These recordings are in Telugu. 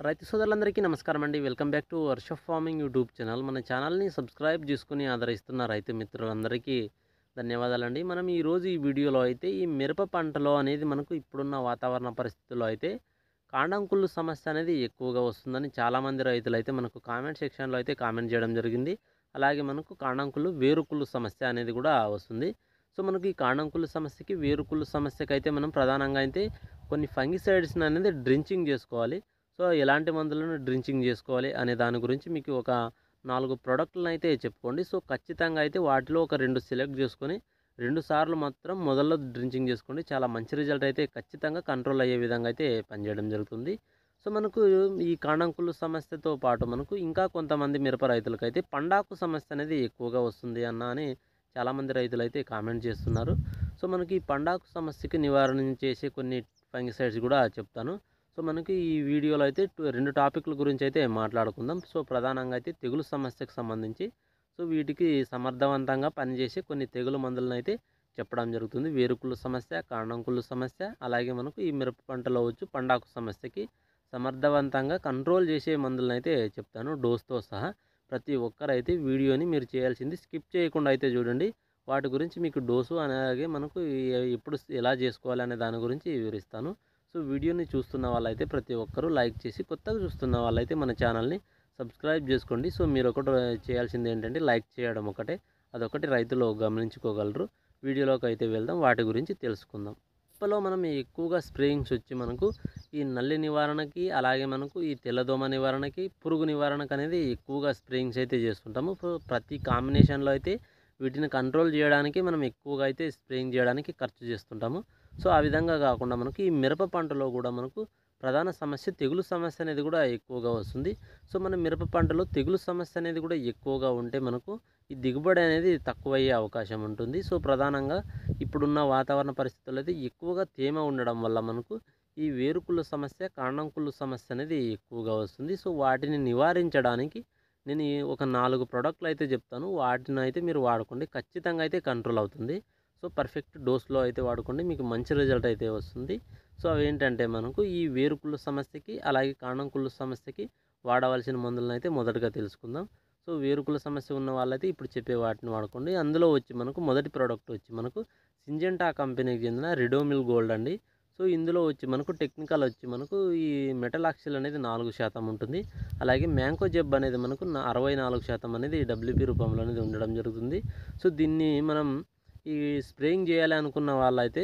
రైతు సోదరులందరికీ నమస్కారం అండి welcome back to Varsha farming YouTube channel మన ఛానల్ని సబ్స్క్రైబ్ చేసుకుని ఆదరిస్తున్న రైతు మిత్రులందరికీ ధన్యవాదాలండి మనం ఈరోజు ఈ వీడియోలో అయితే ఈ మిరప పంటలో అనేది మనకు ఇప్పుడున్న వాతావరణ పరిస్థితుల్లో అయితే కాండంకుళ్ళు సమస్య అనేది ఎక్కువగా వస్తుందని చాలామంది రైతులు అయితే మనకు కామెంట్ సెక్షన్లో అయితే కామెంట్ చేయడం జరిగింది అలాగే మనకు కాండంకుళ్ళు వేరుకుళ్ళు సమస్య అనేది కూడా వస్తుంది సో మనకి ఈ కాండంకుళ్ళు సమస్యకి వేరుకుళ్ళు సమస్యకి అయితే మనం ప్రధానంగా అయితే కొన్ని ఫంగిసైడ్స్ అనేది డ్రించింగ్ చేసుకోవాలి సో ఎలాంటి మందులను డ్రించింగ్ చేసుకోవాలి అనే దాని గురించి మీకు ఒక నాలుగు ప్రోడక్ట్లను అయితే చెప్పుకోండి సో ఖచ్చితంగా అయితే వాటిలో ఒక రెండు సెలెక్ట్ చేసుకొని రెండు సార్లు మాత్రం మొదల్లో డ్రించింగ్ చేసుకోండి చాలా మంచి రిజల్ట్ అయితే ఖచ్చితంగా కంట్రోల్ అయ్యే విధంగా అయితే పనిచేయడం జరుగుతుంది సో మనకు ఈ కాండంకుళ్ళు సమస్యతో పాటు మనకు ఇంకా కొంతమంది మిరప రైతులకు అయితే పండాకు సమస్య అనేది ఎక్కువగా వస్తుంది అన్న అని చాలామంది రైతులు అయితే కామెంట్ చేస్తున్నారు సో మనకి ఈ పండాకు సమస్యకి నివారణ చేసే కొన్ని ఫంగిసైడ్స్ కూడా చెప్తాను సో మనకి ఈ వీడియోలో అయితే టు- రెండు టాపిక్ల గురించి అయితే మాట్లాడుకుందాం సో ప్రధానంగా అయితే తెగులు సమస్యకు సంబంధించి సో వీటికి సమర్థవంతంగా పనిచేసే కొన్ని తెగులు మందులను అయితే చెప్పడం జరుగుతుంది వేరుకుళ్ళు సమస్య కాండంకుళ్ళు సమస్య అలాగే మనకు ఈ మిరప పంటలో వచ్చు పండాకు సమస్యకి సమర్థవంతంగా కంట్రోల్ చేసే మందులను అయితే చెప్తాను డోస్తో సహా ప్రతి ఒక్కరైతే వీడియోని మీరు చేయాల్సింది స్కిప్ చేయకుండా అయితే చూడండి వాటి గురించి మీకు డోసు అలాగే మనకు ఈ- ఎప్పుడు ఎలా చేసుకోవాలి అనే దాని గురించి వివరిస్తాను సో వీడియోని చూస్తున్న వాళ్ళైతే ప్రతి ఒక్కరూ లైక్ చేసి కొత్తగా చూస్తున్న వాళ్ళైతే మన ఛానల్ని సబ్స్క్రైబ్ చేసుకోండి సో మీరు ఒకటి చేయాల్సింది ఏంటంటే లైక్ చేయడం ఒకటే అదొకటి రైతులు గమనించుకోగలరు వీడియోలోకి అయితే వెళ్దాం వాటి గురించి తెలుసుకుందాం మిరపలో మనం ఎక్కువగా స్ప్రేయింగ్స్ వచ్చి మనకు ఈ నల్లి నివారణకి అలాగే మనకు ఈ తెల్లదోమ నివారణకి పురుగు నివారణకు అనేది ఎక్కువగా స్ప్రేయింగ్స్ అయితే చేస్తుంటాము సో ప్రతి కాంబినేషన్లో అయితే వీటిని కంట్రోల్ చేయడానికి మనం ఎక్కువగా అయితే స్ప్రేయింగ్ చేయడానికి ఖర్చు చేస్తుంటాము సో ఆ విధంగా కాకుండా మనకు ఈ మిరప పంటలో కూడా మనకు ప్రధాన సమస్య తెగులు సమస్య అనేది కూడా ఎక్కువగా వస్తుంది సో మన మిరప పంటలో తెగులు సమస్య అనేది కూడా ఎక్కువగా ఉంటే మనకు ఈ దిగుబడి అనేది తక్కువయ్యే అవకాశం ఉంటుంది సో ప్రధానంగా ఇప్పుడున్న వాతావరణ పరిస్థితుల్లో అయితే ఎక్కువగా తేమ ఉండడం వల్ల మనకు ఈ వేరుకుళ్ళు సమస్య కాండంకుళ్ళు సమస్య అనేది ఎక్కువగా వస్తుంది సో వాటిని నివారించడానికి నేను ఈ ఒక నాలుగు ప్రోడక్ట్లు అయితే చెప్తాను వాటిని అయితే మీరు వాడుకోండి ఖచ్చితంగా అయితే కంట్రోల్ అవుతుంది సో పర్ఫెక్ట్ డోస్లో అయితే వాడుకోండి మీకు మంచి రిజల్ట్ అయితే వస్తుంది సో అవి ఏంటంటే మనకు ఈ వేరుకుళ్ళు సమస్యకి అలాగే కాండంకుళ్ళు సమస్యకి వాడవలసిన మందులను అయితే మొదటగా తెలుసుకుందాం సో వేరుకుల సమస్య ఉన్న వాళ్ళైతే ఇప్పుడు చెప్పే వాటిని వాడుకోండి అందులో వచ్చి మనకు మొదటి ప్రోడక్ట్ వచ్చి మనకు సింజెంటా కంపెనీకి చెందిన రిడోమిల్ గోల్డ్ అండి సో ఇందులో వచ్చి మనకు టెక్నికల్ వచ్చి మనకు ఈ మెటలాక్సిల్ అనేది నాలుగు శాతం ఉంటుంది అలాగే మ్యాంకో జెబ్ అనేది మనకు నా- అరవై నాలుగు శాతం అనేది డబ్ల్యూపీ రూపంలో అనేది ఉండడం జరుగుతుంది సో దీన్ని మనం ఈ స్ప్రేయింగ్ చేయాలి అనుకున్న వాళ్ళైతే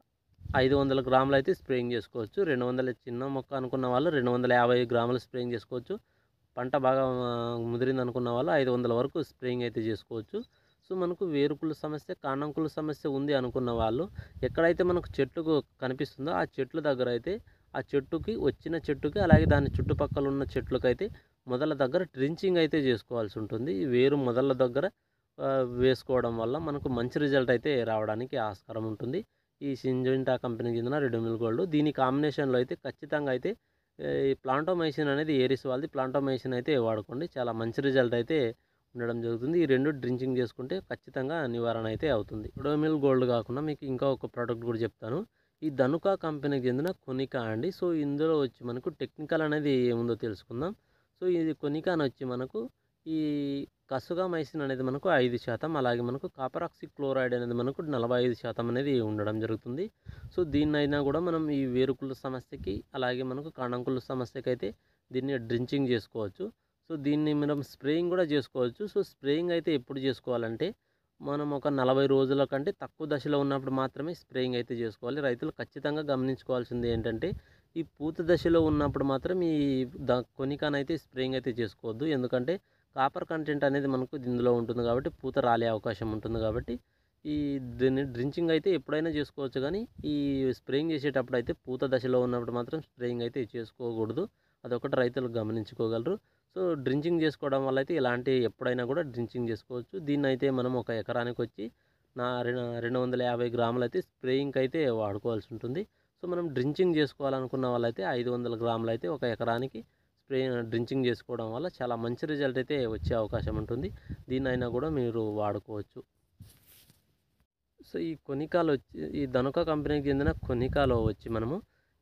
ఐదు వందల గ్రాములు అయితే స్ప్రేయింగ్ చేసుకోవచ్చు రెండు వందల చిన్న మొక్క అనుకున్న వాళ్ళు రెండు వందల యాభై గ్రాములు స్ప్రేయింగ్ చేసుకోవచ్చు పంట బాగా ఆ, ముదిరింది అనుకున్న వాళ్ళు ఐదు వందల వరకు స్ప్రేయింగ్ అయితే చేసుకోవచ్చు సో మనకు వేరుకుళ్ళు సమస్య కాండంకుళ్ళు సమస్య ఉంది అనుకున్న వాళ్ళు ఎక్కడైతే మనకు చెట్టుకు కనిపిస్తుందో ఆ చెట్ల దగ్గర అయితే ఆ చెట్టుకి వచ్చిన చెట్టుకి అలాగే దాని చుట్టుపక్కల ఉన్న చెట్లకైతే మొదల దగ్గర ట్రించింగ్ అయితే చేసుకోవాల్సి ఉంటుంది ఈ వేరు మొదల దగ్గర ఆ, వేసుకోవడం వల్ల మనకు మంచి రిజల్ట్ అయితే రావడానికి ఆస్కారం ఉంటుంది ఈ సింజెంటా కంపెనీకి చెందిన రెడోమిల్ గోల్డ్ దీని కాంబినేషన్లో అయితే ఖచ్చితంగా అయితే ఏ, ఈ ప్లాంటోమైసిన్ అనేది ఏరిస్ వాళ్ళది ప్లాంటోమైసిన్ అయితే వాడుకోండి చాలా మంచి రిజల్ట్ అయితే ఉండడం జరుగుతుంది ఈ రెండు డ్రింకింగ్ చేసుకుంటే ఖచ్చితంగా నివారణ అయితే అవుతుంది రెడోమిల్ గోల్డ్ కాకుండా మీకు ఇంకా ఒక ప్రోడక్ట్ కూడా చెప్తాను ఈ ధనుకా కంపెనీకి చెందిన కొనికా అండి సో ఇందులో వచ్చి మనకు టెక్నికల్ అనేది ఏముందో తెలుసుకుందాం సో ఇది కొనికా అని వచ్చి మనకు ఈ కసుగా మైసిన్ అనేది మనకు ఐదు శాతం అలాగే మనకు కాపరాక్సి క్లోరైడ్ అనేది మనకు నలభై ఐదు శాతం అనేది ఉండడం జరుగుతుంది సో దీన్నైనా కూడా మనం ఈ వేరుకుళ్ళ సమస్యకి అలాగే మనకు కాణంకుళ్ళ సమస్యకి అయితే దీన్ని డ్రించింగ్ చేసుకోవచ్చు సో దీన్ని మనం స్ప్రేయింగ్ కూడా చేసుకోవచ్చు సో స్ప్రేయింగ్ అయితే ఎప్పుడు చేసుకోవాలంటే మనం ఒక నలభై రోజుల కంటే తక్కువ దశలో ఉన్నప్పుడు మాత్రమే స్ప్రేయింగ్ అయితే చేసుకోవాలి రైతులు ఖచ్చితంగా గమనించుకోవాల్సింది ఏంటంటే ఈ పూత దశలో ఉన్నప్పుడు మాత్రం ఈ ద కొనికానైతే స్ప్రేయింగ్ అయితే చేసుకోవద్దు ఎందుకంటే కాపర్ కంటెంట్ అనేది మనకు ఇందులో ఉంటుంది కాబట్టి పూత రాలే అవకాశం ఉంటుంది కాబట్టి ఈ దీన్ని డ్రించింగ్ అయితే ఎప్పుడైనా చేసుకోవచ్చు కానీ ఈ స్ప్రేయింగ్ చేసేటప్పుడు అయితే పూత దశలో ఉన్నప్పుడు మాత్రం స్ప్రేయింగ్ అయితే చేసుకోకూడదు అదొకటి రైతులు గమనించుకోగలరు సో డ్రించింగ్ చేసుకోవడం వల్ల అయితే ఇలాంటి ఎప్పుడైనా కూడా డ్రించింగ్ చేసుకోవచ్చు దీన్ని అయితే మనం ఒక ఎకరానికి వచ్చి నా రెండు రెండు వందల యాభై గ్రాములు అయితే స్ప్రేయింగ్కి అయితే వాడుకోవాల్సి ఉంటుంది సో మనం డ్రించింగ్ చేసుకోవాలనుకున్న వాళ్ళైతే ఐదు వందల గ్రాములు అయితే ఒక ఎకరానికి స్ప్రే డ్రించింగ్ చేసుకోవడం వల్ల చాలా మంచి రిజల్ట్ అయితే వచ్చే అవకాశం ఉంటుంది దీన్నైనా కూడా మీరు వాడుకోవచ్చు సో ఈ కొనికాలు వచ్చి ఈ ధనుక కంపెనీకి చెందిన కొనికాలో వచ్చి మనము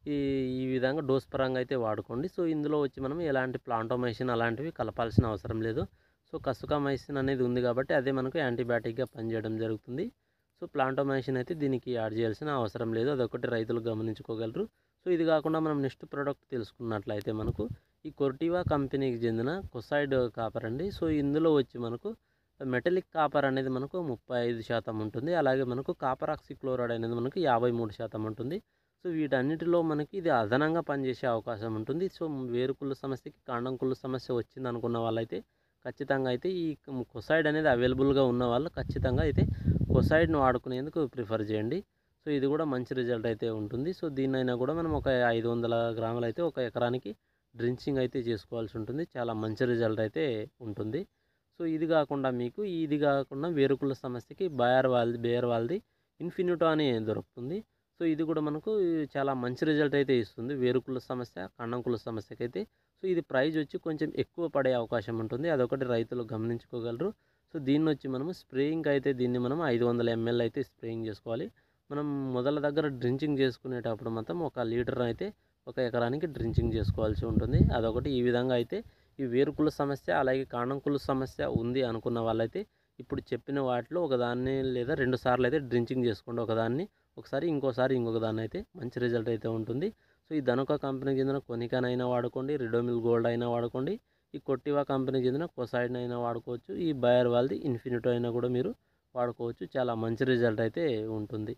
ఈ ఈ విధంగా డోస్ పరంగా అయితే వాడుకోండి సో ఇందులో వచ్చి మనం ఎలాంటి ప్లాంటోమైసిన్ అలాంటివి కలపాల్సిన అవసరం లేదు సో కసుకామైసిన్ అనేది ఉంది కాబట్టి అదే మనకు యాంటీబయాటిక్గా పనిచేయడం జరుగుతుంది సో ప్లాంటోమైసిన్ అయితే దీనికి యాడ్ చేయాల్సిన అవసరం లేదు అదొకటి రైతులు గమనించుకోగలరు సో ఇది కాకుండా మనం నెక్స్ట్ ప్రోడక్ట్ తెలుసుకున్నట్లయితే మనకు ఈ కొర్టివా కంపెనీకి చెందిన కొసైడ్ కాపర్ అండి సో ఇందులో వచ్చి మనకు మెటలిక్ కాపర్ అనేది మనకు ముప్పై ఐదు శాతం ఉంటుంది అలాగే మనకు కాపర్ ఆక్సిక్లోరైడ్ అనేది మనకు యాభై మూడు శాతం ఉంటుంది సో వీటన్నిటిలో మనకి ఇది అదనంగా పనిచేసే అవకాశం ఉంటుంది సో వేరుకుళ్ళు సమస్యకి కాండం కుళ్ళు సమస్య వచ్చింది అనుకున్న వాళ్ళైతే ఖచ్చితంగా అయితే ఈ కొసైడ్ అనేది అవైలబుల్గా ఉన్న వాళ్ళు ఖచ్చితంగా అయితే కొసైడ్ను వాడుకునేందుకు ప్రిఫర్ చేయండి సో ఇది కూడా మంచి రిజల్ట్ అయితే ఉంటుంది సో దీన్నైనా కూడా మనం ఒక ఐదు వందల గ్రాములు అయితే ఒక ఎకరానికి డ్రించింగ్ అయితే చేసుకోవాల్సి ఉంటుంది చాలా మంచి రిజల్ట్ అయితే ఉంటుంది సో ఇది కాకుండా మీకు ఇది కాకుండా వేరుకుళ్ళ సమస్యకి బయర్ వాళ్ళది బేయర్ వాళ్ళది ఇన్ఫినిటో అని దొరుకుతుంది సో ఇది కూడా మనకు చాలా మంచి రిజల్ట్ అయితే ఇస్తుంది వేరుకుళ్ళ సమస్య కండంకుళ్ళ సమస్యకి అయితే సో ఇది ప్రైజ్ వచ్చి కొంచెం ఎక్కువ పడే అవకాశం ఉంటుంది అదొకటి రైతులు గమనించుకోగలరు సో దీన్ని వచ్చి మనము స్ప్రేయింగ్ అయితే దీన్ని మనం ఐదు వందల ఎంఎల్ అయితే స్ప్రేయింగ్ చేసుకోవాలి మనం మొదల దగ్గర డ్రించింగ్ చేసుకునేటప్పుడు మాత్రం ఒక లీటర్ అయితే ఒక ఎకరానికి డ్రించింగ్ చేసుకోవాల్సి ఉంటుంది అదొకటి ఈ విధంగా అయితే ఈ వేరుకుల సమస్య అలాగే కాండంకుల సమస్య ఉంది అనుకున్న వాళ్ళైతే ఇప్పుడు చెప్పిన వాటిలో ఒకదాన్ని లేదా రెండు సార్లు అయితే డ్రించింగ్ చేసుకోండి ఒకదాన్ని ఒకసారి ఇంకోసారి ఇంకొక దాన్ని అయితే మంచి రిజల్ట్ అయితే ఉంటుంది సో ఈ ధనుక కంపెనీకి చెందిన కొనికాన్ అయినా వాడుకోండి రిడోమిల్ గోల్డ్ అయినా వాడుకోండి ఈ కొట్టివా కంపెనీకి చెందిన కొసైడ్ అయినా వాడుకోవచ్చు ఈ బయర్ వాళ్ళది ఇన్ఫినిటో అయినా కూడా మీరు వాడుకోవచ్చు చాలా మంచి రిజల్ట్ అయితే ఉంటుంది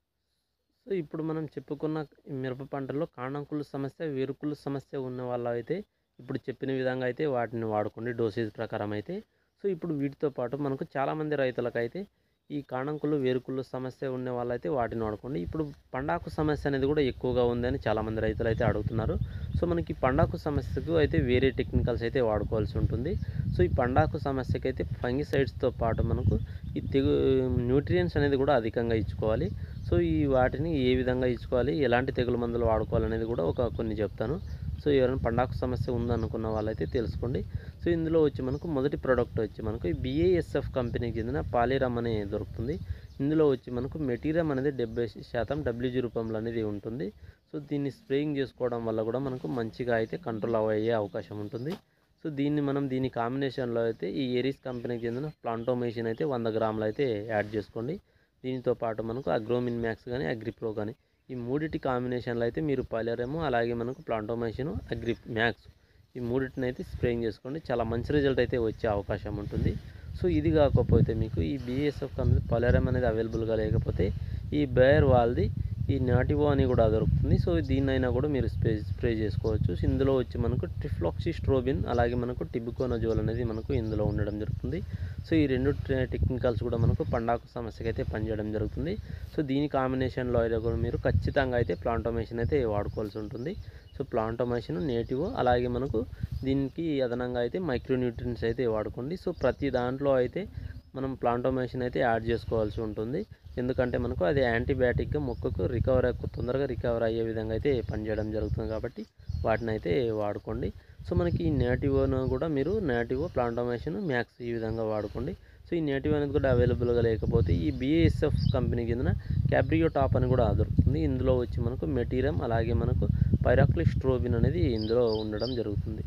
సో ఇప్పుడు మనం చెప్పుకున్న ఈ మిరప పంటల్లో కాండంకుళ్ళు సమస్య వేరుకుళ్ళు సమస్య ఉన్న వాళ్ళు అయితే ఇప్పుడు చెప్పిన విధంగా అయితే వాటిని వాడుకోండి డోసేజ్ ప్రకారం అయితే సో ఇప్పుడు వీటితో పాటు మనకు చాలామంది రైతులకైతే ఈ కాణంకులు వేరుకుళ్ళు సమస్య ఉన్న వాళ్ళైతే వాటిని వాడుకోండి ఇప్పుడు పండాకు సమస్య అనేది కూడా ఎక్కువగా ఉందని చాలామంది రైతులు అయితే అడుగుతున్నారు సో మనకి పండాకు సమస్యకు అయితే వేరే టెక్నికల్స్ అయితే వాడుకోవాల్సి ఉంటుంది సో ఈ పండాకు సమస్యకి అయితే ఫంగిసైడ్స్తో పాటు మనకు ఈ తెగు న్యూట్రియన్స్ అనేది కూడా అధికంగా ఇచ్చుకోవాలి సో ఈ వాటిని ఏ విధంగా ఇచ్చుకోవాలి ఎలాంటి తెగులు మందులు వాడుకోవాలనేది కూడా ఒక కొన్ని చెప్తాను సో ఎవరైనా పండాకు సమస్య ఉందనుకున్న వాళ్ళైతే తెలుసుకోండి సో ఇందులో వచ్చి మనకు మొదటి ప్రోడక్ట్ వచ్చి మనకు ఈ బిఏఎస్ఎఫ్ కంపెనీకి చెందిన పాలిరమ్ అనే దొరుకుతుంది ఇందులో వచ్చి మనకు మెటీరియల్ అనేది డెబ్బై శాతం డబ్ల్యూజీ రూపంలో అనేది ఉంటుంది సో దీన్ని స్ప్రేయింగ్ చేసుకోవడం వల్ల కూడా మనకు మంచిగా అయితే కంట్రోల్ అయ్యే అవకాశం ఉంటుంది సో దీన్ని మనం దీని కాంబినేషన్లో అయితే ఈ ఏరీస్ కంపెనీకి చెందిన ప్లాంటోమేషన్ అయితే వంద గ్రాములు అయితే యాడ్ చేసుకోండి దీనితో పాటు మనకు అగ్రోమిన్ మ్యాక్స్ కానీ అగ్రిప్రో కానీ ఈ మూడిటి కాంబినేషన్లో అయితే మీరు పలేరేమో అలాగే మనకు ప్లాంటోమేషన్ అగ్రి మ్యాక్స్ ఈ మూడింటిని అయితే స్ప్రేయింగ్ చేసుకోండి చాలా మంచి రిజల్ట్ అయితే వచ్చే అవకాశం ఉంటుంది సో ఇది కాకపోతే మీకు ఈ బిఎస్ఎఫ్ కంపెనీ పలేరం అనేది అవైలబుల్గా లేకపోతే ఈ బేర్ వాళ్ళది ఈ నాటివో అని కూడా దొరుకుతుంది సో దీన్నైనా కూడా మీరు స్ప్రే స్ప్రే చేసుకోవచ్చు సో ఇందులో వచ్చి మనకు ట్రిఫ్లాక్సీ స్ట్రోబిన్ అలాగే మనకు టిబుకోనజోల్ అనేది మనకు ఇందులో ఉండడం జరుగుతుంది సో ఈ రెండు టెక్నికల్స్ కూడా మనకు పండాకు సమస్యకి అయితే పనిచేయడం జరుగుతుంది సో దీని కాంబినేషన్లో అయితే కూడా మీరు ఖచ్చితంగా అయితే ప్లాంటోమేషన్ అయితే వాడుకోవాల్సి ఉంటుంది సో ప్లాంటోమేషన్ నేటివ్ అలాగే మనకు దీనికి అదనంగా అయితే మైక్రోన్యూట్రియన్స్ అయితే వాడుకోండి సో ప్రతి దాంట్లో అయితే మనం ప్లాంటోమేషన్ అయితే యాడ్ చేసుకోవాల్సి ఉంటుంది ఎందుకంటే మనకు అది యాంటీబయాటిక్గా మొక్కకు రికవర్ తొందరగా రికవర్ అయ్యే విధంగా అయితే పనిచేయడం జరుగుతుంది కాబట్టి వాటిని అయితే వాడుకోండి సో మనకి ఈ నేటివ్ను కూడా మీరు నేటివ్ ప్లాంటోమేషన్ మ్యాక్స్ ఈ విధంగా వాడుకోండి సో ఈ నేటివ్ అనేది కూడా అవైలబుల్గా లేకపోతే ఈ బిఏఎస్ఎఫ్ కంపెనీకి చెందిన క్యాబ్రియో టాప్ అని కూడా దొరుకుతుంది ఇందులో వచ్చి మనకు మెటీరియం అలాగే మనకు పైరాక్లిస్ట్రోబిన్ అనేది ఇందులో ఉండడం జరుగుతుంది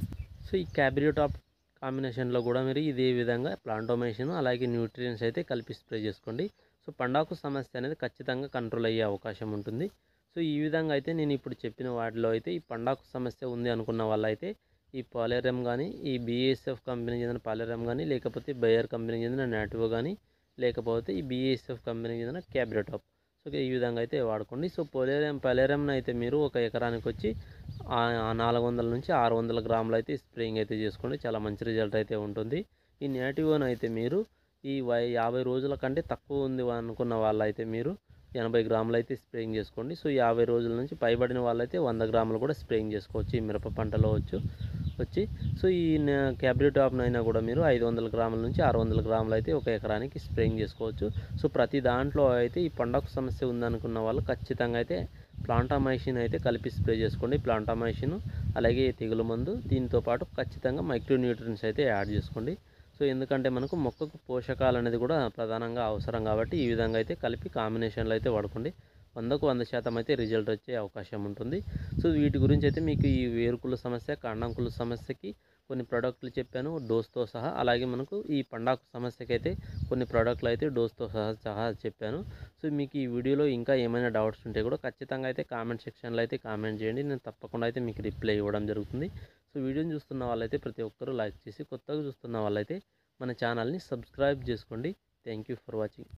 సో ఈ క్యాబ్రియో టాప్ కాంబినేషన్లో కూడా మీరు ఇదే విధంగా ప్లాంటోమేషన్ అలాగే న్యూట్రియన్స్ అయితే కలిపి స్ప్రే చేసుకోండి సో పండాకు సమస్య అనేది ఖచ్చితంగా కంట్రోల్ అయ్యే అవకాశం ఉంటుంది సో ఈ విధంగా అయితే నేను ఇప్పుడు చెప్పిన వాటిలో అయితే ఈ పండాకు సమస్య ఉంది అనుకున్న వాళ్ళైతే ఈ పాలేరం కానీ ఈ బిఎస్ఎఫ్ కంపెనీకి చెందిన పాలేరం కానీ లేకపోతే బయర్ కంపెనీకి చెందిన నాటివో కానీ లేకపోతే ఈ బిఎస్ఎఫ్ కంపెనీకి చెందిన క్యాబ్రెటాప్ సో ఈ విధంగా అయితే వాడుకోండి సో పొలేరం పలేరంను అయితే మీరు ఒక ఎకరానికి వచ్చి నాలుగు వందల నుంచి ఆరు వందల గ్రాములు అయితే స్ప్రేయింగ్ అయితే చేసుకోండి చాలా మంచి రిజల్ట్ అయితే ఉంటుంది ఈ నేటివోన్ అయితే మీరు ఈ వై యాభై రోజుల కంటే తక్కువ ఉంది అనుకున్న వాళ్ళైతే మీరు ఎనభై గ్రాములు అయితే స్ప్రేయింగ్ చేసుకోండి సో యాభై రోజుల నుంచి పైబడిన వాళ్ళైతే వంద గ్రాములు కూడా స్ప్రేయింగ్ చేసుకోవచ్చు ఈ మిరప పంటలో వచ్చు వచ్చి సో ఈ క్యాబ్రిట్ అయినా కూడా మీరు ఐదు వందల గ్రాముల నుంచి ఆరు వందల గ్రాములు అయితే ఒక ఎకరానికి స్ప్రేయింగ్ చేసుకోవచ్చు సో ప్రతి దాంట్లో అయితే ఈ పండగ సమస్య ఉందనుకున్న వాళ్ళు ఖచ్చితంగా అయితే ప్లాంటామైసిన్ అయితే కలిపి స్ప్రే చేసుకోండి ప్లాంటామైసిన్ అలాగే తెగులు మందు దీంతో పాటు ఖచ్చితంగా మైక్రోన్యూట్రియన్స్ అయితే యాడ్ చేసుకోండి సో ఎందుకంటే మనకు మొక్కకు పోషకాలు అనేది కూడా ప్రధానంగా అవసరం కాబట్టి ఈ విధంగా అయితే కలిపి కాంబినేషన్లో అయితే వాడుకోండి వందకు వంద శాతం అయితే రిజల్ట్ వచ్చే అవకాశం ఉంటుంది సో వీటి గురించి అయితే మీకు ఈ వేరుకుల సమస్య కాండంకుల సమస్యకి కొన్ని ప్రోడక్ట్లు చెప్పాను డోస్తో సహా అలాగే మనకు ఈ పండాకు సమస్యకి అయితే కొన్ని ప్రోడక్ట్లు అయితే డోస్తో సహా సహా చెప్పాను సో మీకు ఈ వీడియోలో ఇంకా ఏమైనా డౌట్స్ ఉంటే కూడా ఖచ్చితంగా అయితే కామెంట్ సెక్షన్లో అయితే కామెంట్ చేయండి నేను తప్పకుండా అయితే మీకు రిప్లై ఇవ్వడం జరుగుతుంది సో వీడియోని చూస్తున్న వాళ్ళైతే ప్రతి ఒక్కరూ లైక్ చేసి కొత్తగా చూస్తున్న వాళ్ళైతే మన ఛానల్ని సబ్స్క్రైబ్ చేసుకోండి థ్యాంక్ యూ ఫర్ వాచింగ్